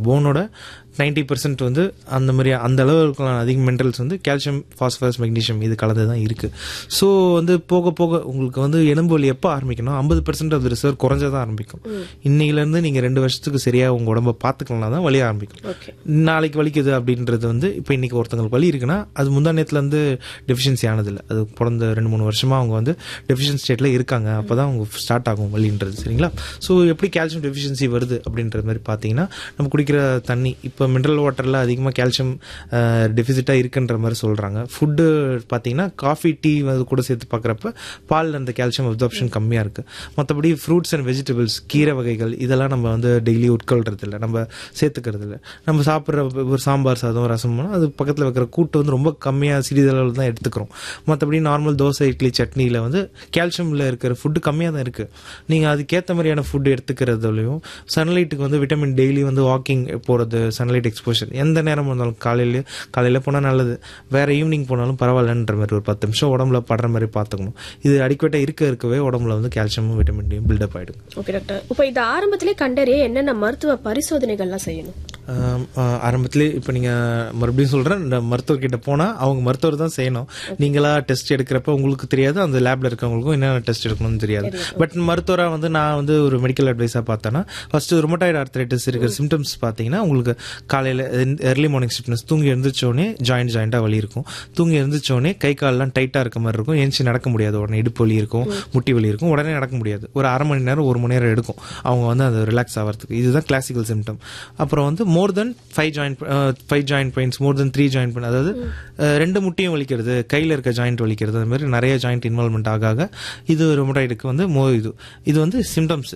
போனோட ninety percent வந்து அந்த மாதிரி அந்த அளவுக்கு அதிக மினரல்ஸ் வந்து கால்சியம் ஃபாஸ்பரஸ் மெக்னீஷியம் இது கலந்து தான் இருக்குது ஸோ வந்து போக போக உங்களுக்கு வந்து எலும்பு வலி எப்போ ஆரம்பிக்கணும் ஐம்பது பர்சன்ட் ஆஃப் ரிசர்வ் குறைஞ்சதான் ஆரம்பிக்கும் இன்னையிலேருந்து நீங்கள் ரெண்டு வருஷத்துக்கு சரியாக உங்கள் உடம்ப பார்த்துக்கலாம் தான் வலி ஆரம்பிக்கும் ஓகே நாளைக்கு வலிக்குது அப்படின்றது வந்து இப்போ இன்னைக்கு ஒருத்தங்களுக்கு வலி இருக்குன்னா அது முந்தா நேரத்துல இருந்து டெஃபிஷியன்சி ஆனதில்லை அது பிறந்த ரெண்டு மூணு வருஷமா அவங்க வந்து டெஃபிஷியன்சி ஸ்டேட்ல இருக்காங்க அப்பதான் அவங்க ஸ்டார்ட் ஆகும் வலின்றது சரிங்களா ஸோ எப்படி கால்சியம் டெஃபிஷியன்சி வருது அப்படின்ற மாதிரி பார்த்தீங்கன்னா நம்ம குடிக்கிற தண்ணி இப்போ மினரல் வாட்டரில் அதிகமாக கால்சியம் டெஃபிசிட்டாக இருக்குன்ற மாதிரி சொல்கிறாங்க ஃபுட்டு பார்த்தீங்கன்னா காஃபி டீ அது கூட சேர்த்து பார்க்குறப்ப பால் அந்த கால்சியம் அப்சார்ப்ஷன் கம்மியாக இருக்குது மற்றபடி ஃப்ரூட்ஸ் அண்ட் வெஜிடபிள்ஸ் கீரை வகைகள் இதெல்லாம் நம்ம வந்து டெய்லி உட்கொள்றது இல்லை நம்ம சேர்த்துக்கிறது இல்லை நம்ம சாப்பிட்ற ஒரு சாம்பார் சாதம் ரசம் அது பக்கத்தில் வைக்கிற கூட்டு வந்து ரொம்ப கம்மியாக சிறிதளவில் தான் எடுத்துக்கிறோம் மற்றபடி நார்மல் தோசை இட்லி சட்னியில் வந்து கால்சியமில் இருக்கிற ஃபுட்டு கம்மியாக தான் இருக்குது நீங்கள் அதுக்கேற்ற மாதிரியான ஃபுட் எடுத்துக்கிறதுலையும் சன்லைட்டுக்கு வந்து விட்டமின் டெய்லி வந்து வாக்கிங் போகிறது சன்லைட் எக்ஸ்போஷர் எந்த நேரம் இருந்தாலும் காலையில காலையில் போனால் நல்லது வேற ஈவினிங் போனாலும் பரவாயில்லன்ற மாதிரி ஒரு பத்து நிமிஷம் உடம்புல படுற மாதிரி பார்த்துக்கணும் இது அடிக்கட்டாக இருக்க இருக்கவே உடம்புல வந்து கால்சியமும் விட்டமின் டியும் பில்டப் ஆகிடும் ஓகே டாக்டர் இப்போ இது ஆரம்பத்திலே கண்டறிய என்னென்ன மருத்துவ பரிசோதனைகள்லாம் செய்யணும் ஆரம்பத்திலே இப்போ நீங்கள் மறுபடியும் சொல்கிறேன் இந்த மருத்துவர்கிட்ட போனால் அவங்க மருத்துவர் தான் செய்யணும் நீங்களா டெஸ்ட் எடுக்கிறப்ப உங்களுக்கு தெரியாது அந்த லேப்ல இருக்கவங்களுக்கும் என்னென்ன டெஸ்ட் எடுக்கணும்னு தெரியாது பட் மருத்துவராக வந்து நான் வந்து ஒரு மெடிக்கல் அட்வைஸாக பார்த்தேன்னா ஃபர்ஸ்ட் ருமட்டாய்டு ஆர்த்தரைட்டிஸ் இருக்கிற சிம்டம்ஸ் பார்த்தீங்கன்னா உங்களுக்கு காலையில் எர்லி மார்னிங் ஸ்டிப்னஸ் தூங்கி எழுந்திரிச்சோடனே ஜாயிண்ட் ஜாயிண்டாக வலி இருக்கும் தூங்கி எழுந்திரிச்சோடனே கை கால்லாம் டைட்டாக இருக்க மாதிரி இருக்கும் எந்திச்சு நடக்க முடியாது உடனே இடுப்பு வலி இருக்கும் முட்டி வலி இருக்கும் உடனே நடக்க முடியாது ஒரு அரை மணி நேரம் ஒரு மணி நேரம் எடுக்கும் அவங்க வந்து அது ரிலாக்ஸ் ஆகிறதுக்கு இதுதான் கிளாசிக்கல் சிம்டம் அப்புறம் வந்து more than five joint five joint pains more than three joint pain அதாவது அஹ், ரெண்டு முட்டியும் வலிக்கிறது கையில் இருக்க ஜாயிண்ட் வலிக்கிறது அது மாதிரி நிறைய ஜாயிண்ட் இன்வால்மெண்ட் ஆக ஆக இது ரொமட்டாய்டுக்கு வந்து மோ இது இது வந்து சிம்டம்ஸ்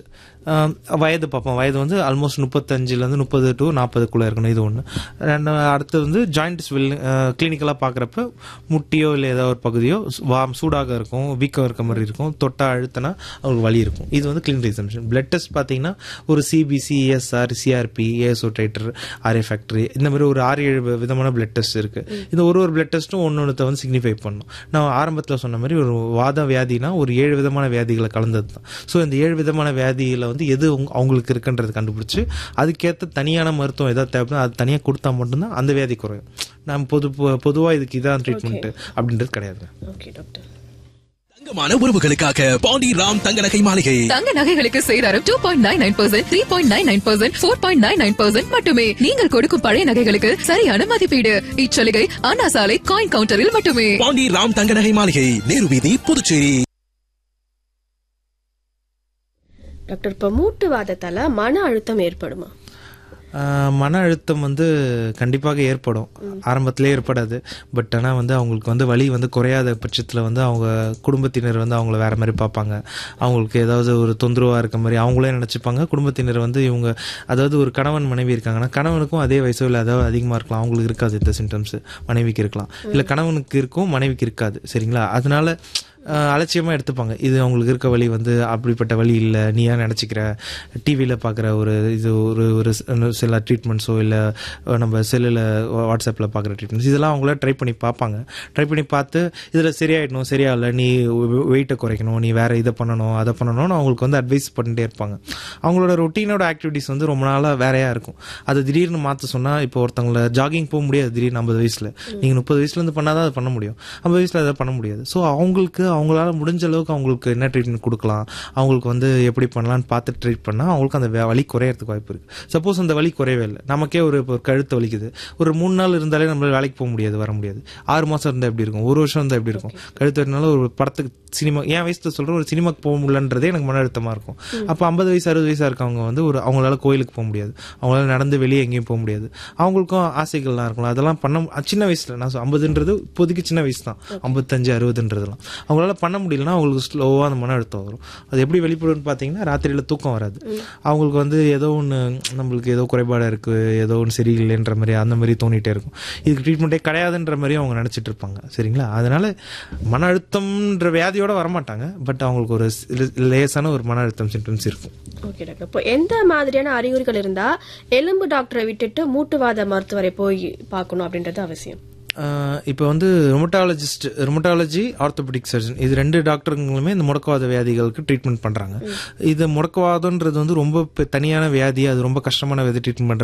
வயது பார்ப்போம் வயது வந்து ஆல்மோஸ்ட் முப்பத்தஞ்சுலேருந்து முப்பது டு நாற்பதுக்குள்ளே இருக்கணும் இது ஒன்று ரெண்டு அடுத்து வந்து ஜாயிண்ட் ஸ்வெல் கிளினிக்கலாக பார்க்குறப்ப முட்டியோ இல்லை ஏதோ ஒரு பகுதியோ வாம் சூடாக இருக்கும் வீக்கம் இருக்க மாதிரி இருக்கும் தொட்டா அழுத்தினா அவங்களுக்கு வலி இருக்கும் இது வந்து கிளினிக் எக்ஸாமினேஷன் பிளட் டெஸ்ட் பார்த்தீங்கன்னா ஒரு CBC SR CRP ASO titer RA factor இந்த மாதிரி ஒரு ஆறு ஏழு விதமான பிளட் டெஸ்ட் இருக்கு இந்த ஒரு ஒரு பிளட் டெஸ்ட்டும் ஒன்று ஒன்றத்தை வந்து சிக்னிஃபை பண்ணும் நான் ஆரம்பத்தில் சொன்ன மாதிரி ஒரு வாத வியாதினா ஒரு ஏழு விதமான வியாதிகளை கலந்தது தான் ஸோ இந்த ஏழு விதமான வியாதியில் வந்து எது உங்க- அவங்களுக்கு இருக்குன்றது கண்டுபிடிச்சு அதுக்கேற்ற தனியான மருத்துவம் எதாவது தேவைப்படுதோ அது தனியாக கொடுத்தா மட்டும்தான் அந்த வியாதி குறையும் நம்ம பொது பொதுவாக இதுக்கு இதான் ட்ரீட்மெண்ட் அப்படின்றது கிடையாது ஓகே டாக்டர் தங்கமான உறவுகளுக்காக பாண்டி ராம் தங்க நகை மாளிகை தங்க நகைகளுக்கு சேதாரம் two point nine nine percent three point nine nine percent four point nine nine percent மட்டுமே நீங்கள் கொடுக்கும் பழைய நகைகளுக்கு சரியான மதிப்பீடு இச்சலுகை அண்ணா சாலை காயின் கவுண்டரில் மட்டுமே பாண்டி ராம் தங்க நகை மாளிகை நேரு வீதி புதுச்சேரி டாக்டர் இப்போ மூட்டு வாதத்தால மன அழுத்தம் ஏற்படுமா ஆஹ் மன அழுத்தம் வந்து கண்டிப்பாக ஏற்படும் ஆரம்பத்திலே ஏற்படாது பட் ஆனால் வந்து அவங்களுக்கு வந்து வலி வந்து குறையாத பட்சத்தில் வந்து அவங்க குடும்பத்தினர் வந்து அவங்கள வேற மாதிரி பார்ப்பாங்க அவங்களுக்கு ஏதாவது ஒரு தொந்தரவாக இருக்க மாதிரி அவங்களே நினச்சிப்பாங்க குடும்பத்தினர் வந்து இவங்க அதாவது ஒரு கணவன் மனைவி இருக்காங்கன்னா கணவனுக்கும் அதே வயசோ இல்லை அதாவது அதிகமாக இருக்கலாம் அவங்களுக்கு இருக்காது இந்த சிம்டம்ஸ் மனைவிக்கு இருக்கலாம் இல்லை கணவனுக்கு இருக்கும் மனைவிக்கு இருக்காது சரிங்களா அதனால ஆஹ் அலட்சியமா எடுத்துப்பாங்க இது அவங்களுக்கு இருக்க வழி வந்து அப்படிப்பட்ட வழி இல்லை நீ ஏன் நினச்சிக்கிற டிவியில் பார்க்குற ஒரு இது ஒரு ஒரு சி- சில ட்ரீட்மெண்ட்ஸோ இல்லை நம்ம செல்லில் வாட்ஸ்அப்பில் பார்க்குற ட்ரீட்மெண்ட்ஸ் இதெல்லாம் அவங்கள ட்ரை பண்ணி பார்ப்பாங்க ட்ரை பண்ணி பார்த்து இதில் சரியாயிடணும் சரியாகல நீ வெயிட்டை குறைக்கணும் நீ வேற இதை பண்ணணும் அதை பண்ணணும்னு அவங்களுக்கு வந்து அட்வைஸ் பண்ணிட்டே இருப்பாங்க அவங்களோட ரொட்டீனோட ஆக்டிவிட்டிஸ் வந்து ரொம்ப நாளாக வேறையா இருக்கும் அது திடீர்னு மாற்ற சொன்னால் இப்போ ஒருத்தவங்கள ஜாகிங் போக முடியாது திடீர்னு ஐம்பது வயசில் நீங்கள் முப்பது வயசுலேருந்து பண்ணால் தான் அதை பண்ண முடியும் ஐம்பது வயசில் அதை பண்ண முடியாது ஸோ அவங்களுக்கு அவங்களால முடிஞ்ச அளவுக்கு அவங்களுக்கு என்ன ட்ரீட்மெண்ட் கொடுக்கலாம் அவங்களுக்கு வந்து எப்படி பண்ணலாம்னு பார்த்து ட்ரீட் பண்ணால் அவங்களுக்கு அந்த வே- வலி குறையறதுக்கு வாய்ப்பு இருக்குது சப்போஸ் அந்த வலி குறையவே இல்லை நமக்கே ஒரு இப்போ ஒரு கழுத்து வலிக்குது ஒரு மூணு நாள் இருந்தாலே நம்மளால வேலைக்கு போக முடியாது வர முடியாது ஆறு மாதம் இருந்தால் எப்படி இருக்கும் ஒரு வருஷம் இருந்தால் எப்படி இருக்கும் கழுத்து வலினால ஒரு படத்துக்கு சினிமா என் வயசுல சொல்கிறேன் ஒரு சினிமாக்கு போக முடியலன்றதே எனக்கு மன அழுத்தமாக இருக்கும் அப்போ ஐம்பது வயசு அறுபது வயசாக இருக்கவங்க வந்து ஒரு அவங்களால கோயிலுக்கு போக முடியாது அவங்களால நடந்து வெளியே எங்கேயும் போக முடியாது அவங்களுக்கும் ஆசைகள்லாம் இருக்கலாம் அதெல்லாம் பண்ண மு- சின்ன வயசுல நான் ஐம்பதுன்றது இப்போதைக்கு சின்ன வயசு தான் ஐம்பத்தஞ்சு அறுபதுன்றதுலாம் அவங்களால பண்ண முடியலன்னா அவங்களுக்கு ஸ்லோவாக அந்த மன அழுத்தம் வரும் அது எப்படி வெளிப்படும்னு பார்த்தீங்கன்னா ராத்திரியில் தூக்கம் வராது அவங்களுக்கு வந்து ஏதோ ஒன்று நம்மளுக்கு ஏதோ குறைபாடாக இருக்குது ஏதோ ஒன்று சரியில்லைன்ற மாதிரி அந்த மாதிரி தோணிட்டே இருக்கும் இதுக்கு ட்ரீட்மெண்ட்டே கிடையாதுன்ற மாதிரி அவங்க நினச்சிட்டு இருப்பாங்க சரிங்களா அதனால மன அழுத்தம்ன்ற வியாதியோட வரமாட்டாங்க பட் அவங்களுக்கு ஒரு சி- லேசான ஒரு மன அழுத்தம் சிம்டம்ஸ் இருக்கும் ஓகே டாக்டர் இப்போ எந்த மாதிரியான அறிகுறிகள் இருந்தா எலும்பு டாக்டரை விட்டுட்டு மூட்டுவாத மருத்துவரை போய் பார்க்கணும் அப்படின்றது அவசியம் இப்போ வந்து ரொமட்டாலஜிஸ்ட் ரொமட்டாலஜி ஆர்த்தோபெடிக் சர்ஜன் இது ரெண்டு டாக்டருங்களுமே இந்த முடக்கவாத வியாதிகளுக்கு ட்ரீட்மெண்ட் பண்றாங்க இது முடக்கவாதம்ன்றது வந்து ரொம்ப பெ- தனியான வியாதி அது ரொம்ப கஷ்டமான வியாதி ட்ரீட்மெண்ட்